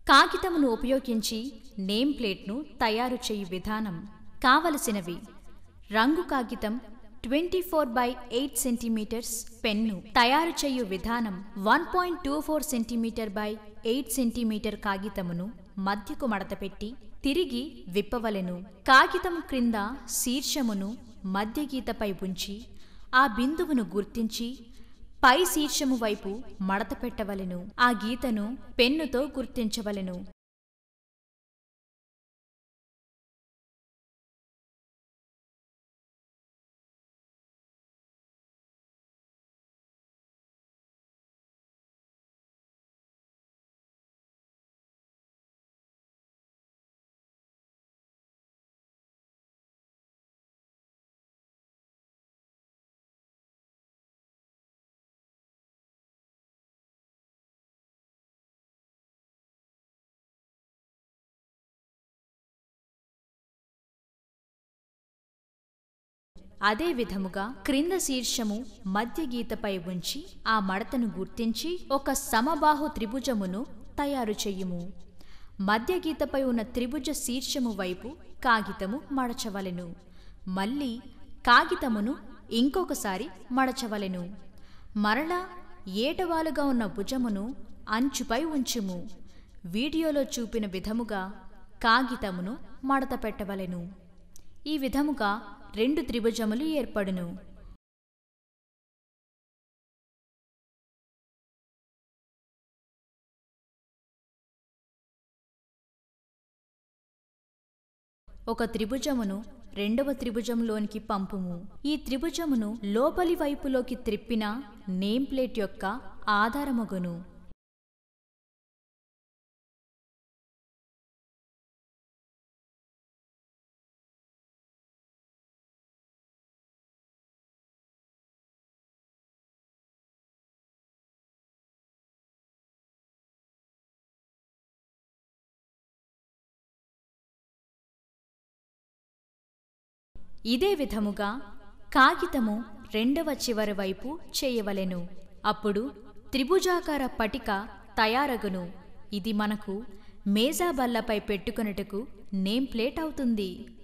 కాగితమును ఉపయోగించి నేమ్ ప్లేట్ను తయారు చేయు విధానం కావలసినవి రంగు కాగితం twenty four by eight centimetres pen తయారు చేయు విధానం one point two four centimetre by eight centimetre కాగితమును మధ్యకు మడతపెట్టి తిరిగి విప్పవలెను కాగితం క్రింద శీర్షమును మధ్య గీతపై ఉంచి ఆ బిందువును గుర్తించి పై శీర్షము వైపు మడత పెట్టవలెను ఆ గీతను పెన్నుతో గుర్తించవలెను అదే విధముగా క్రింద శీర్షము మధ్య గీతపై ఉంచి ఆ మడతను గుర్తించి ఒక సమబాహు త్రిభుజమును తయారు చెయ్యుము మధ్య గీతపై ఉన్న త్రిభుజ శీర్షము వైపు కాగితము మడచవలెను మళ్ళీ కాగితమును ఇంకొకసారి మడచవలెను మరలా ఏటవాలుగా ఉన్న భుజమును అంచుపై ఉంచుము వీడియోలో చూపిన విధముగా కాగితమును మడత పెట్టవలెను ఈ విధముగా రెండు త్రిభుజములు ఏర్పడును ఒక త్రిభుజమును రెండవ త్రిభుజంలోనికి పంపుము ఈ త్రిభుజమును లోపలి వైపులోకి త్రిప్పిన నేమ్ ప్లేట్ యొక్క ఆధారమగును ఇదే విధముగా కాగితము రెండవ చివరి వైపు చేయవలెను అప్పుడు త్రిభుజాకార పటిక తయారగును ఇది మనకు మేజా బల్లపై పెట్టుకొనుటకు నేమ్ ప్లేట్ అవుతుంది